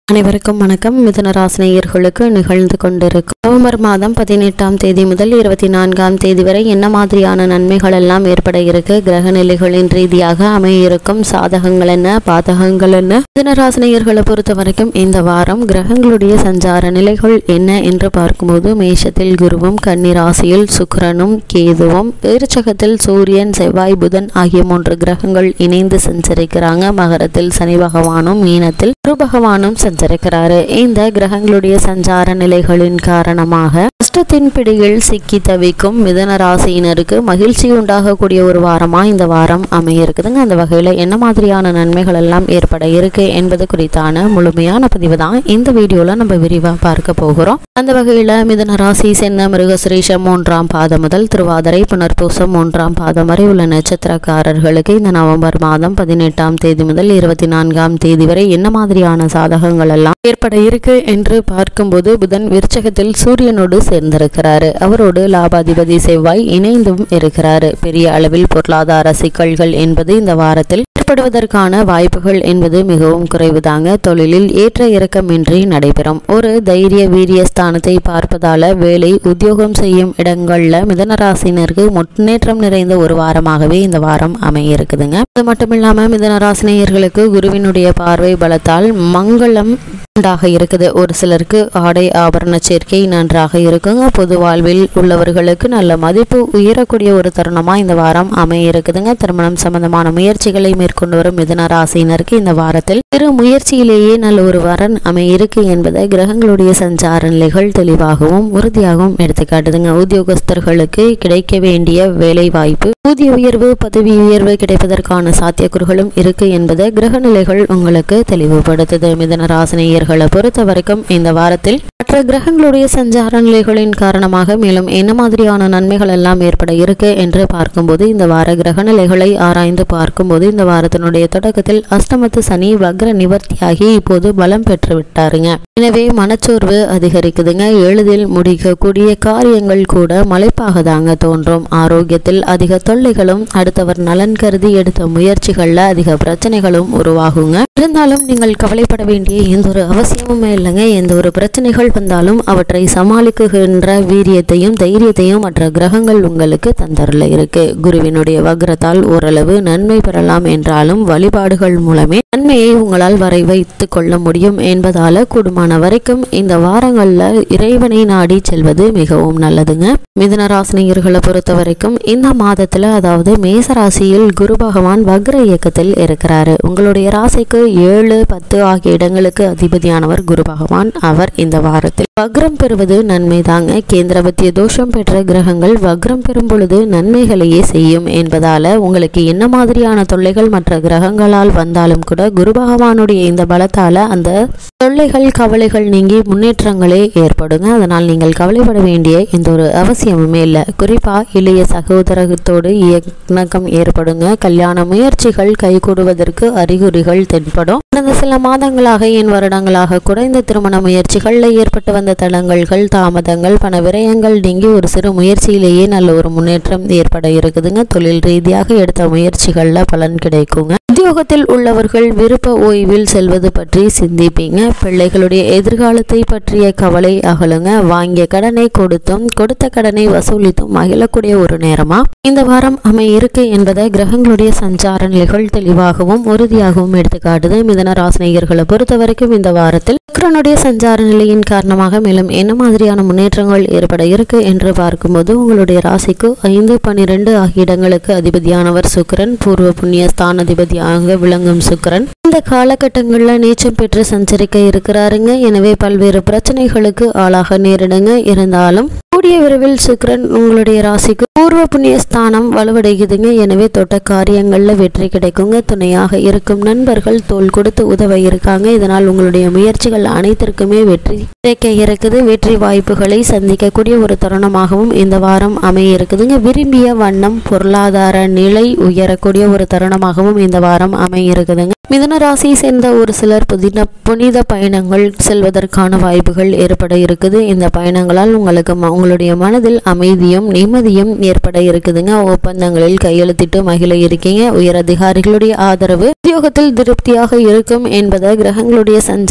அனைவருக்கும் வணக்கம் மிதுன ராசினியர்களுக்கு நிகழ்ந்து கொண்டிருக்கும் நவம்பர் மாதம் பதினெட்டாம் தேதி முதல் இருபத்தி நான்காம் தேதி வரை என்ன மாதிரியான நன்மைகள் எல்லாம் ஏற்பட இருக்கு கிரக நிலைகளின் ரீதியாக அமைய இருக்கும் சாதகங்கள் என்ன பாதகங்கள் என்ன மிதுன ராசினியர்களை பொறுத்த வரைக்கும் இந்த வாரம் கிரகங்களுடைய சஞ்சார நிலைகள் என்ன என்று பார்க்கும்போது மேஷத்தில் குருவும் கன்னி ராசியில் சுக்கிரனும் கேதுவும் விருச்சகத்தில் சூரியன் செவ்வாய் புதன் ஆகிய மூன்று கிரகங்கள் இணைந்து சஞ்சரிக்கிறாங்க மகரத்தில் சனி பகவானும் மீனத்தில் குரு பகவானும் சஞ்சரிக்கிறாரு இந்த கிரகங்களுடைய சஞ்சார நிலைகளின் காரணமாக கஷ்டத்தின் பிடியில் சிக்கி தவிக்கும் மிதன ராசியினருக்கு மகிழ்ச்சி உண்டாகக்கூடிய ஒரு வாரமா இந்த வாரம் அமைய இருக்குதுங்க அந்த வகையில என்ன மாதிரியான நன்மைகள் எல்லாம் ஏற்பட இருக்கு என்பது குறித்தான முழுமையான பதிவு தான் இந்த வீடியோல நம்ம விரிவா பார்க்க போகிறோம் அந்த வகையில மிதன ராசி சென்ன மிருகசுரீஷம் மூன்றாம் பாதம் முதல் திருவாதிரை புனர்பூசம் மூன்றாம் பாதம் வரை உள்ள நட்சத்திரக்காரர்களுக்கு இந்த நவம்பர் மாதம் பதினெட்டாம் தேதி முதல் இருபத்தி நான்காம் தேதி வரை என்ன மாதிரியான சாதகங்கள் எல்லாம் ஏற்பட இருக்கு என்று பார்க்கும்போது புதன் விருச்சகத்தில் சூரியனோடு சேர்ந்திருக்கிறாரு அவரோடு லாபாதிபதி செவ்வாய் இணைந்தும் இருக்கிறாரு பெரிய அளவில் பொருளாதார சிக்கல்கள் என்பது இந்த வாரத்தில் ஏற்படுவதற்கான வாய்ப்புகள் என்பது மிகவும் குறைவுதாங்க தொழிலில் ஏற்ற இறக்கமின்றி நடைபெறும் ஒரு தைரிய வீரிய ஸ்தானத்தை பார்ப்பதால வேலை உத்தியோகம் செய்யும் இடங்கள்ல மிதனராசினருக்கு முன்னேற்றம் நிறைந்த ஒரு வாரமாகவே இந்த வாரம் அமைய இருக்குதுங்க அது மட்டும் இல்லாம மிதனராசினியர்களுக்கு குருவினுடைய பார்வை பலத்தால் மங்களம் உண்டாக இருக்குது ஒரு சிலருக்கு ஆடை ஆபரண சேர்க்கை நன்றாக இருக்குங்க பொது வாழ்வில் உள்ளவர்களுக்கு நல்ல மதிப்பு உயரக்கூடிய ஒரு தருணமா இந்த வாரம் அமைய இருக்குதுங்க திருமணம் சம்பந்தமான முயற்சிகளை மேற்கொண்டு வரும் மிதுன ராசியினருக்கு இந்த வாரத்தில் சிறு முயற்சியிலேயே நல்ல ஒரு வரன் அமைய இருக்கு என்பதை கிரகங்களுடைய சஞ்சார நிலைகள் தெளிவாகவும் உறுதியாகவும் எடுத்துக்காட்டுதுங்க உத்தியோகஸ்தர்களுக்கு கிடைக்க வேண்டிய வேலை வாய்ப்பு ஊதிய உயர்வு பதவி உயர்வு கிடைப்பதற்கான சாத்தியக்கூறுகளும் இருக்கு என்பதை கிரக நிலைகள் உங்களுக்கு தெளிவுபடுத்துது மிதன ராசினியர்களை பொறுத்த வரைக்கும் இந்த வாரத்தில் மற்ற கிரகங்களுடைய சஞ்சார நிலைகளின் காரணமாக மேலும் என்ன மாதிரியான நன்மைகள் எல்லாம் ஏற்பட இருக்கு என்று பார்க்கும்போது இந்த வார கிரக நிலைகளை ஆராய்ந்து பார்க்கும்போது இந்த வாரத்தினுடைய தொடக்கத்தில் அஷ்டமத்து சனி வக்ர நிவர்த்தியாகி இப்போது பலம் பெற்று விட்டாருங்க எனவே மனச்சோர்வு அதிகரிக்குதுங்க எளிதில் முடிக்கக்கூடிய காரியங்கள் கூட மலைப்பாக தாங்க தோன்றும் ஆரோக்கியத்தில் அதிக தொல்லைகளும் அடுத்தவர் நலன் கருதி எடுத்த முயற்சிகள்ல அதிக பிரச்சனைகளும் உருவாகுங்க இருந்தாலும் நீங்கள் கவலைப்பட வேண்டிய எந்த ஒரு அவசியமுமே இல்லைங்க எந்த ஒரு பிரச்சனைகள் வந்தாலும் அவற்றை சமாளிக்குகின்ற வீரியத்தையும் தைரியத்தையும் மற்ற கிரகங்கள் உங்களுக்கு தந்தரல இருக்கு குருவினுடைய வக்ரத்தால் ஓரளவு நன்மை பெறலாம் என்றாலும் வழிபாடுகள் மூலமே நன்மையை உங்களால் வரை வைத்துக் கொள்ள முடியும் என்பதால கூடுமான வரைக்கும் இந்த வாரங்கள்ல இறைவனை நாடி செல்வது மிகவும் நல்லதுங்க மிதுன ராசினியர்களை பொறுத்த வரைக்கும் இந்த மாதத்துல அதாவது மேச ராசியில் குரு பகவான் வக்ர இயக்கத்தில் இருக்கிறாரு உங்களுடைய ராசிக்கு ஏழு பத்து ஆகிய இடங்களுக்கு அதிபதியானவர் குரு பகவான் அவர் இந்த வாரத்தில் வக்ரம் பெறுவது நன்மைதாங்க கேந்திரபத்திய தோஷம் பெற்ற கிரகங்கள் வக்ரம் பெறும் பொழுது நன்மைகளையே செய்யும் என்பதால உங்களுக்கு என்ன மாதிரியான தொல்லைகள் மற்ற கிரகங்களால் வந்தாலும் கூட குரு பகவானுடைய இந்த பலத்தால அந்த தொல்லைகள் கவலைகள் நீங்கி முன்னேற்றங்களே ஏற்படுங்க அதனால் நீங்கள் கவலைப்பட வேண்டிய எந்த ஒரு அவசியமுமே இல்லை குறிப்பா இளைய சகோதரத்தோடு இணக்கம் ஏற்படுங்க கல்யாண முயற்சிகள் கைகூடுவதற்கு அறிகுறிகள் தென்படும் கடந்த சில மாதங்களாக என் வருடங்களாக கூட இந்த திருமண முயற்சிகளில் ஏற்பட்டு வந்த தடங்கல்கள் தாமதங்கள் பண விரயங்கள் நீங்கி ஒரு சிறு முயற்சியிலேயே நல்ல ஒரு முன்னேற்றம் ஏற்பட இருக்குதுங்க தொழில் ரீதியாக எடுத்த முயற்சிகளில் பலன் கிடைக்குங்க உத்தியோகத்தில் உள்ளவர்கள் விருப்ப ஓய்வில் செல்வது பற்றி சிந்திப்பீங்க பிள்ளைகளுடைய எதிர்காலத்தை பற்றிய கவலை அகலுங்க வாங்கிய கடனை கொடுத்தும் கொடுத்த கடனை வசூலித்தும் மகிழக்கூடிய ஒரு நேரமா இந்த வாரம் அமைய இருக்கு என்பதை கிரகங்களுடைய சஞ்சார நிலைகள் தெளிவாகவும் உறுதியாகவும் எடுத்துக்காட்டுது மிதன ராசினியர்களை பொறுத்த வரைக்கும் இந்த வாரத்தில் சுக்கிரனுடைய சஞ்சார நிலையின் காரணமாக மேலும் என்ன மாதிரியான முன்னேற்றங்கள் ஏற்பட இருக்கு என்று பார்க்கும்போது உங்களுடைய ராசிக்கு ஐந்து பன்னிரெண்டு ஆகிய இடங்களுக்கு அதிபதியானவர் சுக்கிரன் பூர்வ புண்ணிய ஸ்தானாதிபதியாக விளங்கும் சுக்கிரன் இந்த காலகட்டங்களில் நீச்சம் பெற்று சஞ்சரிக்க இருக்கிறாருங்க எனவே பல்வேறு பிரச்சனைகளுக்கு ஆளாக நேரிடுங்க இருந்தாலும் கூடிய விரைவில் சுக்கிரன் உங்களுடைய ராசிக்கு பூர்வ புண்ணிய ஸ்தானம் வலுவடைகுதுங்க எனவே தொட்ட காரியங்கள்ல வெற்றி கிடைக்குங்க துணையாக இருக்கும் நண்பர்கள் தோல் கொடுத்து உதவ இருக்காங்க இதனால் உங்களுடைய முயற்சிகள் அனைத்திற்குமே வெற்றி கிடைக்க இருக்குது வெற்றி வாய்ப்புகளை சந்திக்கக்கூடிய ஒரு தருணமாகவும் இந்த வாரம் அமைய இருக்குதுங்க விரும்பிய வண்ணம் பொருளாதார நிலை உயரக்கூடிய ஒரு தருணமாகவும் இந்த வாரம் அமைய இருக்குதுங்க மிதுன ராசியை சேர்ந்த ஒரு சிலர் புதின புனித பயணங்கள் செல்வதற்கான வாய்ப்புகள் ஏற்பட இருக்குது இந்த பயணங்களால் உங்களுக்கு ம- உங்களுடைய மனதில் அமைதியும் நிம்மதியும் ஏற்பட இருக்குதுங்க ஒப்பந்தங்களில் கையெழுத்திட்டு மகிழ இருக்கீங்க உயர் அதிகாரிகளுடைய ஆதரவு உத்தியோகத்தில் திருப்தியாக இருக்கும் என்பதை கிரகங்களுடைய சஞ்சார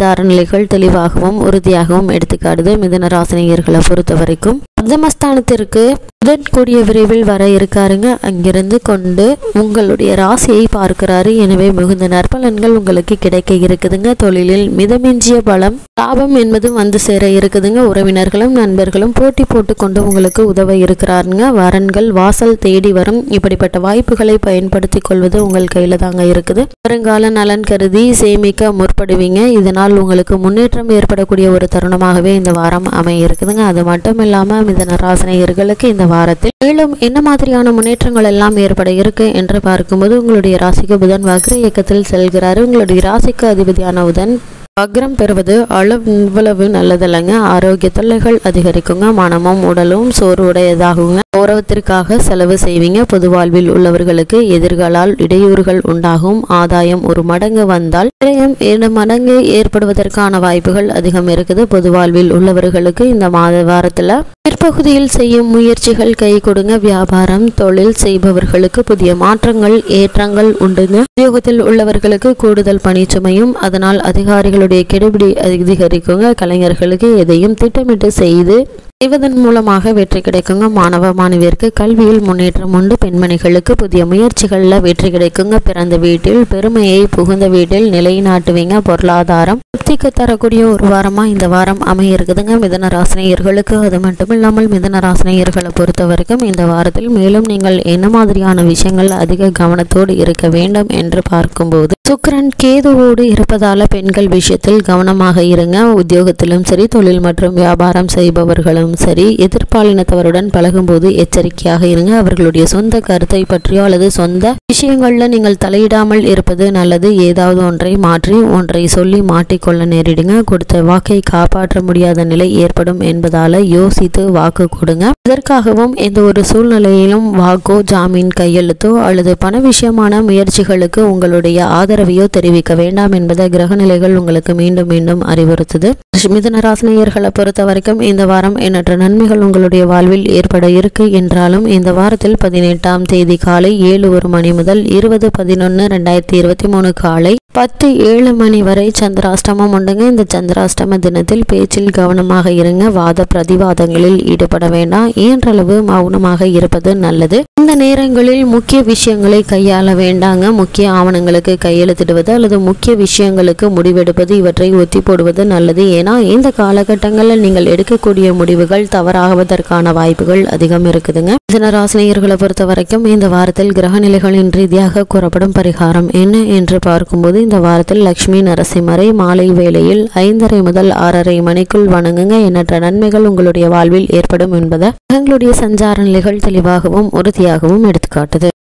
சஞ்சார நிலைகள் தெளிவாகவும் உறுதியாகவும் எடுத்துக்காட்டுது மிதன ராசினியர்களை பொறுத்த வரைக்கும் பஞ்சமஸ்தானத்திற்கு புதன் கூடிய விரைவில் வர இருக்காருங்க அங்கிருந்து கொண்டு உங்களுடைய ராசியை பார்க்கிறாரு எனவே மிகுந்த நற்பலன்கள் உங்களுக்கு கிடைக்க இருக்குதுங்க தொழிலில் மிதமிஞ்சிய பலம் லாபம் என்பதும் வந்து சேர இருக்குதுங்க உறவினர்களும் நண்பர்களும் போட்டி போட்டு கொண்டு உங்களுக்கு உதவ இருக்கிறாருங்க வரன்கள் வாசல் தேடி வரும் இப்படிப்பட்ட வாய்ப்புகளை பயன்படுத்தி கொள்வது உங்கள் கையில தாங்க இருக்குது வருங்கால நலன் கருதி சேமிக்க முற்படுவீங்க இதனால் உங்களுக்கு முன்னேற்றம் ஏற்படக்கூடிய ஒரு தருணமாகவே இந்த வாரம் அமைய இருக்குதுங்க அது மட்டும் இல்லாம மிதன ராசினியர்களுக்கு இந்த வாரத்தில் மேலும் என்ன மாதிரியான முன்னேற்றங்கள் எல்லாம் ஏற்பட இருக்கு என்று பார்க்கும்போது உங்களுடைய ராசிக்கு புதன் வக்ர இயக்கத்தில் செல்கிறாரு உங்களுடைய ராசிக்கு அதிபதியான புதன் வக்ரம் பெறுவது அளவு இவ்வளவு நல்லதில்லைங்க ஆரோக்கிய தொல்லைகள் அதிகரிக்குங்க மனமும் உடலும் சோர்வுடையதாகுங்க கௌரவத்திற்காக செலவு செய்வீங்க பொது வாழ்வில் உள்ளவர்களுக்கு எதிர்களால் இடையூறுகள் உண்டாகும் ஆதாயம் ஒரு மடங்கு வந்தால் விரயம் இரண்டு மடங்கு ஏற்படுவதற்கான வாய்ப்புகள் அதிகம் இருக்குது பொது வாழ்வில் உள்ளவர்களுக்கு இந்த மாத வாரத்துல பிற்பகுதியில் செய்யும் முயற்சிகள் கை கொடுங்க வியாபாரம் தொழில் செய்பவர்களுக்கு புதிய மாற்றங்கள் ஏற்றங்கள் உண்டுங்க உத்தியோகத்தில் உள்ளவர்களுக்கு கூடுதல் பணிச்சுமையும் அதனால் அதிகாரிகளுடைய கெடுபிடி அதிகரிக்குங்க கலைஞர்களுக்கு எதையும் திட்டமிட்டு செய்து செய்வதன் மூலமாக வெற்றி கிடைக்குங்க மாணவ மாணவியருக்கு கல்வியில் முன்னேற்றம் உண்டு பெண்மணிகளுக்கு புதிய முயற்சிகளில் வெற்றி கிடைக்குங்க பிறந்த வீட்டில் பெருமையை புகுந்த வீட்டில் நிலைநாட்டுவீங்க பொருளாதாரம் திருப்திக்கு தரக்கூடிய ஒரு வாரமா இந்த வாரம் அமைய இருக்குதுங்க மிதன ராசினியர்களுக்கு அது மட்டும் இல்லாமல் மிதன ராசினியர்களை பொறுத்த வரைக்கும் இந்த வாரத்தில் மேலும் நீங்கள் என்ன மாதிரியான விஷயங்கள் அதிக கவனத்தோடு இருக்க வேண்டும் என்று பார்க்கும்போது சுக்கிரன் கேதுவோடு இருப்பதால பெண்கள் விஷயத்தில் கவனமாக இருங்க உத்தியோகத்திலும் சரி தொழில் மற்றும் வியாபாரம் செய்பவர்களும் சரி எதிர்பாலினத்தவருடன் பழகும்போது எச்சரிக்கையாக இருங்க அவர்களுடைய சொந்த கருத்தை பற்றியோ அல்லது சொந்த விஷயங்கள்ல நீங்கள் தலையிடாமல் இருப்பது நல்லது ஏதாவது ஒன்றை மாற்றி ஒன்றை சொல்லி மாட்டிக்கொள்ள நேரிடுங்க கொடுத்த வாக்கை காப்பாற்ற முடியாத நிலை ஏற்படும் என்பதால யோசித்து வாக்கு கொடுங்க இதற்காகவும் எந்த ஒரு சூழ்நிலையிலும் வாக்கோ ஜாமீன் கையெழுத்தோ அல்லது பண விஷயமான முயற்சிகளுக்கு உங்களுடைய ஆதரவையோ தெரிவிக்க வேண்டாம் என்பதை கிரகநிலைகள் உங்களுக்கு மீண்டும் மீண்டும் அறிவுறுத்துது மிதன ராசினியர்களை பொறுத்த வரைக்கும் இந்த வாரம் எண்ணற்ற நன்மைகள் உங்களுடைய வாழ்வில் ஏற்பட இருக்கு என்றாலும் இந்த வாரத்தில் பதினெட்டாம் தேதி காலை ஏழு ஒரு மணி முதல் இருபது பதினொன்று ரெண்டாயிரத்தி இருபத்தி மூணு காலை பத்து ஏழு மணி வரை சந்திராஷ்டமம் உண்டுங்க இந்த சந்திராஷ்டம தினத்தில் பேச்சில் கவனமாக இருங்க வாத பிரதிவாதங்களில் ஈடுபட வேண்டாம் இயன்றளவு மௌனமாக இருப்பது நல்லது இந்த நேரங்களில் முக்கிய விஷயங்களை கையாள வேண்டாங்க முக்கிய ஆவணங்களுக்கு கையெழுத்திடுவது அல்லது முக்கிய விஷயங்களுக்கு முடிவெடுப்பது இவற்றை ஒத்தி போடுவது நல்லது ஏன்னா இந்த காலகட்டங்களில் நீங்கள் எடுக்கக்கூடிய முடிவுகள் தவறாகுவதற்கான வாய்ப்புகள் அதிகம் இருக்குதுங்க ஜனராசினியர்களை பொறுத்த வரைக்கும் இந்த வாரத்தில் கிரகநிலைகளின் ரீதியாக கூறப்படும் பரிகாரம் என்ன என்று பார்க்கும்போது இந்த வாரத்தில் லக்ஷ்மி நரசிம்மரை மாலை வேளையில் ஐந்தரை முதல் ஆறரை மணிக்குள் வணங்குங்க எண்ணற்ற நன்மைகள் உங்களுடைய வாழ்வில் ஏற்படும் என்பதை கிரகங்களுடைய சஞ்சார நிலைகள் தெளிவாகவும் உறுதியாகவும் எடுத்துக்காட்டுது